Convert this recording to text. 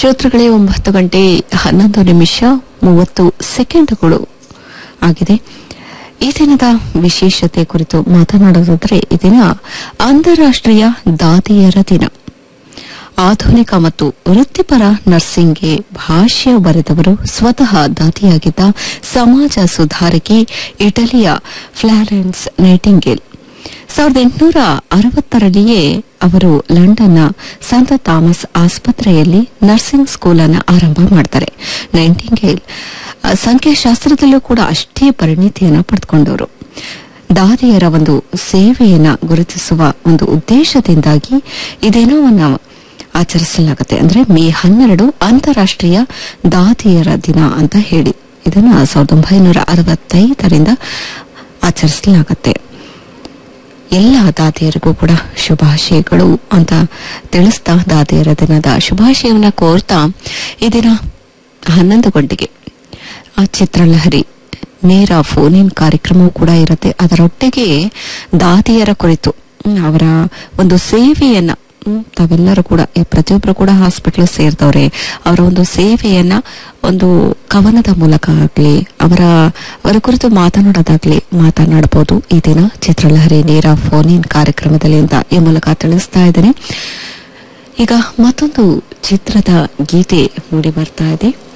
ಶ್ರೋತೃಗಳೇ ಒಂಬತ್ತು ಗಂಟೆ ಹನ್ನೊಂದು ನಿಮಿಷ ಮೂವತ್ತು ಸೆಕೆಂಡ್ಗಳು ಆಗಿದೆ ಈ ದಿನದ ವಿಶೇಷತೆ ಕುರಿತು ಮಾತನಾಡೋದಾದ್ರೆ ಈ ದಿನ ಅಂತಾರಾಷ್ಟ್ರೀಯ ದಾದಿಯರ ದಿನ ಆಧುನಿಕ ಮತ್ತು ವೃತ್ತಿಪರ ನರ್ಸಿಂಗ್ಗೆ ಭಾಷ್ಯ ಬರೆದವರು ಸ್ವತಃ ದಾದಿಯಾಗಿದ್ದ ಸಮಾಜ ಸುಧಾರಕಿ ಇಟಲಿಯ ಫ್ಲಾರೆನ್ಸ್ ನೈಟಿಂಗೇಲ್ ಸಾವಿರದ ಎಂಟುನೂರ ಅರವತ್ತರಲ್ಲಿಯೇ ಅವರು ಲಂಡನ್ನ ಸಂತ ಥಾಮಸ್ ಆಸ್ಪತ್ರೆಯಲ್ಲಿ ನರ್ಸಿಂಗ್ ಸ್ಕೂಲ್ ಅನ್ನು ಆರಂಭ ಮಾಡ್ತಾರೆ ನೈಂಟಿಂಗೇಲ್ ಆ, ಸಂಖ್ಯಾಶಾಸ್ತ್ರದಲ್ಲೂ ಕೂಡ ಅಷ್ಟೇ ಪರಿಣಿತಿಯನ್ನ ಪಡೆದುಕೊಂಡವರು ದಾದಿಯರ ಒಂದು ಸೇವೆಯನ್ನ ಗುರುತಿಸುವ ಒಂದು ಉದ್ದೇಶದಿಂದಾಗಿ ಈ ದಿನವನ್ನ ಆಚರಿಸಲಾಗುತ್ತೆ ಅಂದ್ರೆ ಮೇ ಹನ್ನೆರಡು ಅಂತಾರಾಷ್ಟ್ರೀಯ ದಾದಿಯರ ದಿನ ಅಂತ ಹೇಳಿ ಇದನ್ನ ಸಾವಿರದ ಒಂಬೈನೂರ ಅರವತ್ತೈದರಿಂದ ಆಚರಿಸಲಾಗುತ್ತೆ ಎಲ್ಲ ದಾದಿಯರಿಗೂ ಕೂಡ ಶುಭಾಶಯಗಳು ಅಂತ ತಿಳಿಸ್ತಾ ದಾದಿಯರ ದಿನದ ಶುಭಾಶಯವನ್ನ ಕೋರ್ತಾ ಈ ದಿನ ಹನ್ನೊಂದು ಗಂಟೆಗೆ ಆ ಚಿತ್ರಲಹರಿ ನೇರ ಫೋನ್ ಇನ್ ಕಾರ್ಯಕ್ರಮವೂ ಕೂಡ ಇರುತ್ತೆ ಅದರೊಟ್ಟಿಗೆ ದಾದಿಯರ ಕುರಿತು ಹ್ಮ್, ಅವರ ಒಂದು ಸೇವೆಯನ್ನ ಹ್ಮ್, ತಾವೆಲ್ಲರೂ ಕೂಡ ಈ ಪ್ರತಿಯೊಬ್ಬರು ಕೂಡ ಹಾಸ್ಪಿಟಲ್ ಸೇರ್ತವ್ರೆ ಅವರ ಒಂದು ಸೇವೆಯನ್ನ ಒಂದು ಕವನದ ಮೂಲಕ ಆಗ್ಲಿ ಅವರ ಅವರ ಕುರಿತು ಮಾತನಾಡೋದಾಗ್ಲಿ ಮಾತನಾಡಬಹುದು ಈ ದಿನ ಚಿತ್ರಲಹರಿ ನೇರ ಫೋನ್ ಇನ್ ಕಾರ್ಯಕ್ರಮದಲ್ಲಿ ಅಂತ ಈ ಮೂಲಕ ತಿಳಿಸ್ತಾ ಇದ್ದೇನೆ ಈಗ ಮತ್ತೊಂದು ಚಿತ್ರದ ಗೀತೆ ಮೂಡಿ ಬರ್ತಾ ಇದೆ